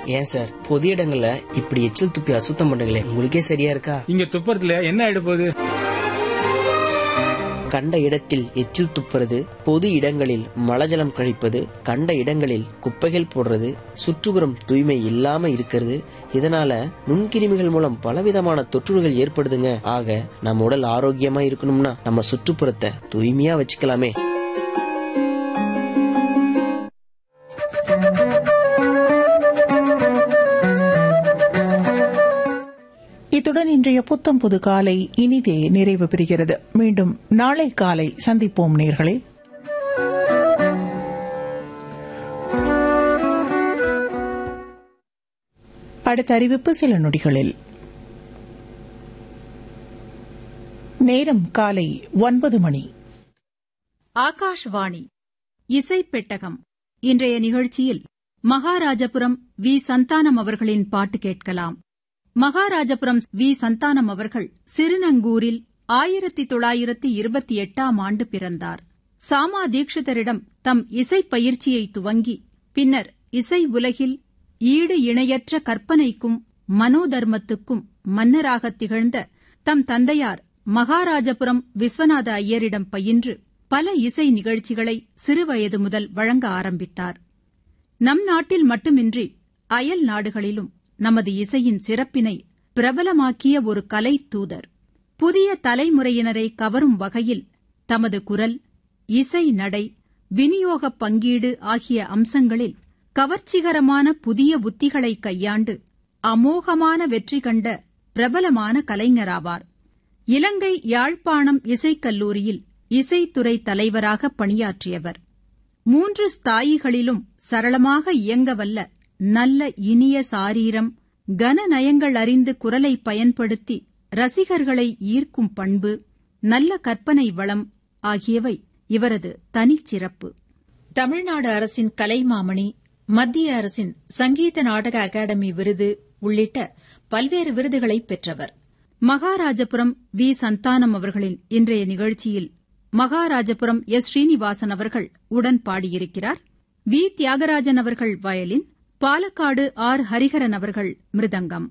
ஏன் சார் பொது இடங்கள்ல இப்படி எச்சில் துப்பி அசுத்தம் பண்றீங்களே உங்களுக்கே சரியா இருக்கா இங்க துப்புறதுல என்ன ஆயிட போகுது கண்ட இடத்தில் எச்சில் துப்புறது பொது இடங்களில் மலஜலம் கழிப்பது கண்ட இடங்களில் குப்பைகள் போடுறது சுற்றுப்புறம் தூய்மை இல்லாம இருக்கிறது இதனால நுண்கிருமிகள் மூலம் பலவிதமான தொற்றுகள் ஏற்படுதுங்க ஆக நம்ம உடல் ஆரோக்கியமா இருக்கணும்னா நம்ம சுற்றுப்புறத்தை தூய்மையா வச்சுக்கலாமே இத்துடன் இன்றைய புத்தம் புது காலை இனிதே நிறைவு பெறுகிறது மீண்டும் நாளை காலை சந்திப்போம் நேர்களே அடுத்த அறிவிப்பு சில நொடிகளில் நேரம் காலை ஒன்பது மணி ஆகாஷ்வாணி இசை பெட்டகம் இன்றைய நிகழ்ச்சியில் மகாராஜபுரம் வி சந்தானம் அவர்களின் பாட்டு கேட்கலாம் மகாராஜபுரம் வி சந்தானம் அவர்கள் சிறுநங்கூரில் ஆயிரத்தி தொள்ளாயிரத்தி இருபத்தி எட்டாம் ஆண்டு பிறந்தார் சாமா தீட்சிதரிடம் தம் இசை பயிற்சியை துவங்கி பின்னர் இசை உலகில் ஈடு இணையற்ற கற்பனைக்கும் மனோதர்மத்துக்கும் மன்னராகத் திகழ்ந்த தம் தந்தையார் மகாராஜபுரம் விஸ்வநாத ஐயரிடம் பயின்று பல இசை நிகழ்ச்சிகளை சிறுவயது முதல் வழங்க ஆரம்பித்தார் நம் நாட்டில் மட்டுமின்றி அயல் நாடுகளிலும் நமது இசையின் சிறப்பினை பிரபலமாக்கிய ஒரு கலை தூதர் புதிய தலைமுறையினரை கவரும் வகையில் தமது குரல் இசை நடை விநியோக பங்கீடு ஆகிய அம்சங்களில் கவர்ச்சிகரமான புதிய உத்திகளை கையாண்டு அமோகமான வெற்றி கண்ட பிரபலமான கலைஞராவார் இலங்கை யாழ்ப்பாணம் இசைக்கல்லூரியில் இசைத்துறை தலைவராக பணியாற்றியவர் மூன்று ஸ்தாயிகளிலும் சரளமாக இயங்கவல்ல நல்ல இனிய சாரீரம் கனநயங்கள் அறிந்து குரலை பயன்படுத்தி ரசிகர்களை ஈர்க்கும் பண்பு நல்ல கற்பனை வளம் ஆகியவை இவரது தனிச்சிறப்பு தமிழ்நாடு அரசின் கலைமாமணி மத்திய அரசின் சங்கீத நாடக அகாடமி விருது உள்ளிட்ட பல்வேறு விருதுகளை பெற்றவர் மகாராஜபுரம் வி சந்தானம் அவர்களின் இன்றைய நிகழ்ச்சியில் மகாராஜபுரம் எஸ் ஸ்ரீனிவாசன் அவர்கள் உடன் பாடியிருக்கிறார் வி தியாகராஜன் அவர்கள் வயலின் பாலக்காடு ஆர் ஹரிஹரன் அவர்கள் மிருதங்கம்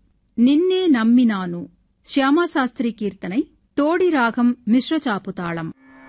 நின்னே நம்பினானு ஷியாமா சாஸ்திரி கீர்த்தனை தோடி ராகம் மிஸ்ர சாப்பு தாளம்